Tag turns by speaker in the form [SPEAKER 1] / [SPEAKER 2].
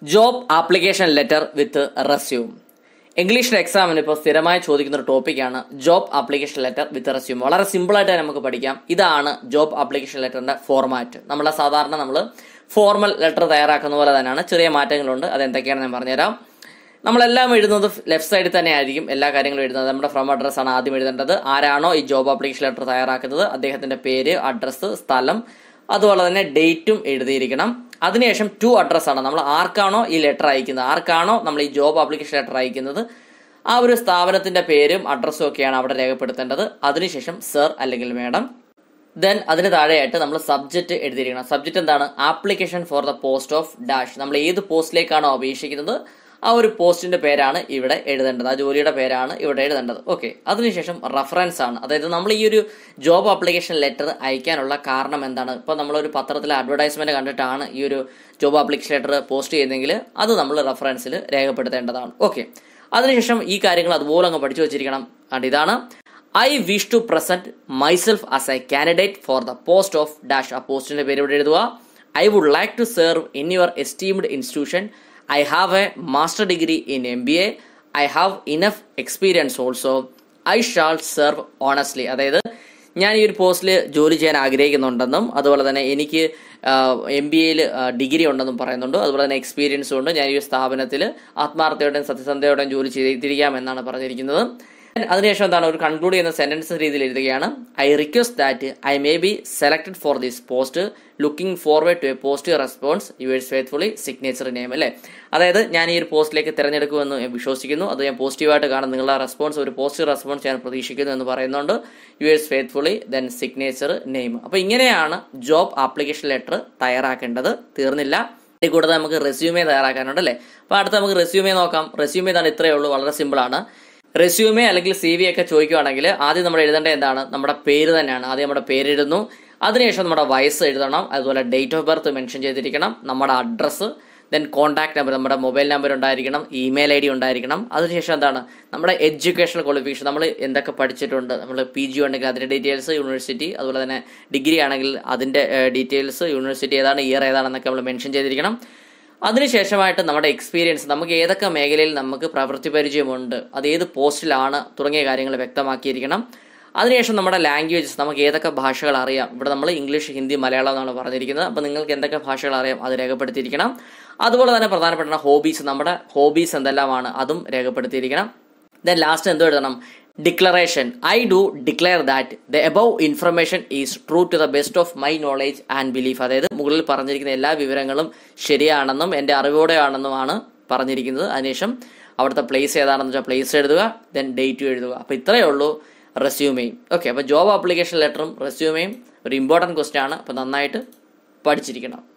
[SPEAKER 1] job application letter with resume ഇംഗ്ലീഷിൽ എക്സാമിന് ഇപ്പോൾ സ്ഥിരമായി ചോദിക്കുന്ന ഒരു ടോപ്പിക്കാണ് job application letter with resume വളരെ സിമ്പിൾ ആയിട്ട് നമുക്ക് പഠിക്കാം ഇതാണ് ജോബ് ആപ്ലിക്കേഷൻ ലെറ്ററിന്റെ ഫോർമാറ്റ് നമ്മളെ സാധാരണ നമ്മൾ ഫോർമൽ ലെറ്റർ തയ്യാറാക്കുന്ന പോലെ തന്നെയാണ് ചെറിയ മാറ്റങ്ങളുണ്ട് അത് എന്തൊക്കെയാണെന്ന് ഞാൻ പറഞ്ഞുതരാം നമ്മളെല്ലാം എഴുതുന്നത് ലെഫ്റ്റ് സൈഡിൽ തന്നെ ആയിരിക്കും എല്ലാ കാര്യങ്ങളും എഴുതുന്നത് നമ്മുടെ ഫ്രം അഡ്രസ് ആണ് ആദ്യം എഴുതേണ്ടത് ആരാണോ ഈ ജോബ് ആപ്ലിക്കേഷൻ ലെറ്റർ തയ്യാറാക്കുന്നത് അദ്ദേഹത്തിന്റെ പേര് അഡ്രസ്സ് സ്ഥലം അതുപോലെ തന്നെ ഡേറ്റും എഴുതിയിരിക്കണം അതിനുശേഷം ടു അഡ്രസ് ആണ് നമ്മൾ ആർക്കാണോ ഈ ലെറ്റർ അയക്കുന്നത് ആർക്കാണോ നമ്മൾ ഈ ജോബ് ആപ്ലിക്കേഷൻ ലെറ്റർ അയക്കുന്നത് ആ ഒരു സ്ഥാപനത്തിന്റെ പേരും അഡ്രസ്സും ഒക്കെയാണ് അവിടെ രേഖപ്പെടുത്തേണ്ടത് അതിനുശേഷം സർ അല്ലെങ്കിൽ മാഡം ദെൻ അതിന് താഴെയായിട്ട് നമ്മൾ സബ്ജക്റ്റ് എഴുതിയിരിക്കണം സബ്ജക്റ്റ് എന്താണ് application for the post of dash നമ്മൾ ഏത് പോസ്റ്റിലേക്കാണോ അപേക്ഷിക്കുന്നത് ആ ഒരു പോസ്റ്റിന്റെ പേരാണ് ഇവിടെ എഴുതേണ്ടത് ആ ജോലിയുടെ പേരാണ് ഇവിടെ എഴുതേണ്ടത് ഓക്കെ അതിനുശേഷം റഫറൻസ് ആണ് അതായത് നമ്മൾ ഈ ഒരു ജോബ് ആപ്ലിക്കേഷൻ ലെറ്റർ അയക്കാനുള്ള കാരണം എന്താണ് ഇപ്പൊ നമ്മളൊരു പത്രത്തിലെ അഡ്വർടൈസ്മെന്റ് കണ്ടിട്ടാണ് ഈ ഒരു ജോബ് ആപ്ലിക്കേഷൻ ലെറ്റർ പോസ്റ്റ് ചെയ്യുന്നതെങ്കിൽ അത് നമ്മൾ റഫറൻസിൽ രേഖപ്പെടുത്തേണ്ടതാണ് ഓക്കെ അതിനുശേഷം ഈ കാര്യങ്ങൾ അതുപോലെ അങ്ങ് പഠിച്ചു വെച്ചിരിക്കണം അതുകൊണ്ട് ഇതാണ് I wish to present myself as a candidate for the post of dash ആ പോസ്റ്റിന്റെ പേര് ഇവിടെ എഴുതുക I would like to serve in your esteemed institution I have a master degree in M B A I have enough experience also I shall serve honestly അതായത് ഞാൻ ഈ ഒരു പോസ്റ്റിൽ ജോലി ചെയ്യാൻ ആഗ്രഹിക്കുന്നുണ്ടെന്നും അതുപോലെ തന്നെ എനിക്ക് എം ബി എയിൽ ഡിഗ്രി ഉണ്ടെന്നും പറയുന്നുണ്ട് അതുപോലെ തന്നെ എക്സ്പീരിയൻസും ഉണ്ട് ഞാൻ ഈ ഒരു സ്ഥാപനത്തിൽ ആത്മാർത്ഥയോടെയും സത്യസന്ധയോടെയും ജോലി ചെയ്തിരിക്കാം പറയുന്നത് അതിനുശേഷം എന്താണ് ഒരു കൺക്ലൂഡ് ചെയ്യുന്ന സെന്റൻസ് രീതിയിൽ എഴുതുകയാണ് I request that I may be selected for this post looking forward to a positive response yours faithfully signature name അല്ലേ അതായത് ഞാൻ ഈ ഒരു പോസ്റ്റിലേക്ക് തിരഞ്ഞെടുക്കുമെന്ന് ഞാൻ വിശ്വസിക്കുന്നു അത് ഞാൻ പോസിറ്റീവായിട്ട് കാണും നിങ്ങളുടെ റെസ്പോൺസ് ഒരു പോസിറ്റീവ് റെസ്പോൺസ് ഞാൻ പ്രതീക്ഷിക്കുന്നു എന്ന് പറയുന്നുണ്ട് yours faithfully then signature name അപ്പോൾ ഇങ്ങനെയാണ് ജോബ് ആപ്ലിക്കേഷൻ ലെറ്റർ തയ്യാറാക്കേണ്ടത് തീർന്നില്ല ഇതിൽ കൂടാതെ നമുക്ക് റെസ്യൂമേ തയ്യാറാക്കാനുണ്ട് അല്ലേ അപ്പോൾ അടുത്ത നമുക്ക് റെസ്യൂമേ നോക്കാം റെസ്യൂമേ ഇതാണ് ഇത്രയേ ഉള്ളൂ വളരെ സിമ്പിളാണ് റെസ്യൂമേ അല്ലെങ്കിൽ സി വി ഒക്കെ ചോദിക്കുവാണെങ്കിൽ ആദ്യം നമ്മൾ എഴുതേണ്ടത് എന്താണ് നമ്മുടെ പേര് തന്നെയാണ് ആദ്യം നമ്മുടെ പേര് എഴുതുന്നു അതിനുശേഷം നമ്മുടെ വയസ്സ് എഴുതണം അതുപോലെ ഡേറ്റ് ഓഫ് ബർത്ത് മെൻഷൻ ചെയ്തിരിക്കണം നമ്മുടെ അഡ്രസ്സ് ദെൻ കോൺടാക്ട് നമ്പർ നമ്മുടെ മൊബൈൽ നമ്പർ ഉണ്ടായിരിക്കണം ഇമെയിൽ ഐ ഡി ഉണ്ടായിരിക്കണം അതിനുശേഷം എന്താണ് നമ്മുടെ എഡ്യൂക്കേഷണൽ ക്വാളിഫിക്കേഷൻ നമ്മൾ എന്തൊക്കെ പഠിച്ചിട്ടുണ്ട് നമ്മൾ പി ജി ഉണ്ടെങ്കിൽ അതിൻ്റെ ഡീറ്റെയിൽസ് യൂണിവേഴ്സിറ്റി അതുപോലെ തന്നെ ഡിഗ്രി ആണെങ്കിൽ അതിൻ്റെ ഡീറ്റെയിൽസ് യൂണിവേഴ്സിറ്റി ഏതാണ് ഇയർ ഏതാണെന്നൊക്കെ നമ്മൾ മെൻഷൻ ചെയ്തിരിക്കണം അതിനുശേഷമായിട്ട് നമ്മുടെ എക്സ്പീരിയൻസ് നമുക്ക് ഏതൊക്കെ മേഖലയിൽ നമുക്ക് പ്രവൃത്തി പരിചയമുണ്ട് അത് ഏത് പോസ്റ്റിലാണ് തുടങ്ങിയ കാര്യങ്ങൾ വ്യക്തമാക്കിയിരിക്കണം അതിനുശേഷം നമ്മുടെ ലാംഗ്വേജസ് നമുക്ക് ഏതൊക്കെ ഭാഷകൾ അറിയാം ഇവിടെ നമ്മൾ ഇംഗ്ലീഷ് ഹിന്ദി മലയാളം എന്നാണ് പറഞ്ഞിരിക്കുന്നത് അപ്പോൾ നിങ്ങൾക്ക് എന്തൊക്കെ ഭാഷകൾ അറിയാം അത് രേഖപ്പെടുത്തിയിരിക്കണം അതുപോലെ തന്നെ പ്രധാനപ്പെട്ട ഹോബീസ് നമ്മുടെ ഹോബീസ് എന്തെല്ലാമാണ് അതും രേഖപ്പെടുത്തിയിരിക്കണം ദെൻ ലാസ്റ്റ് എന്തോ എഴുതണം declaration I do declare that the above information is true to the best of my knowledge and belief അതായത് മുകളിൽ പറഞ്ഞിരിക്കുന്ന എല്ലാ വിവരങ്ങളും ശരിയാണെന്നും എൻ്റെ അറിവോടെയാണെന്നുമാണ് പറഞ്ഞിരിക്കുന്നത് അതിനുശേഷം അവിടുത്തെ പ്ലേസ് ഏതാണെന്ന് വെച്ചാൽ പ്ലേസ് എഴുതുക ദെൻ ഡേറ്റും എഴുതുക അപ്പോൾ ഇത്രയേ ഉള്ളൂ റെസ്യൂമെയും ഓക്കെ അപ്പോൾ ജോബ് ആപ്ലിക്കേഷൻ ലെറ്ററും റെസ്യൂമെയും ഒരു ഇമ്പോർട്ടൻറ്റ് ക്വസ്റ്റ്യൻ ആണ് അപ്പോൾ നന്നായിട്ട് പഠിച്ചിരിക്കണം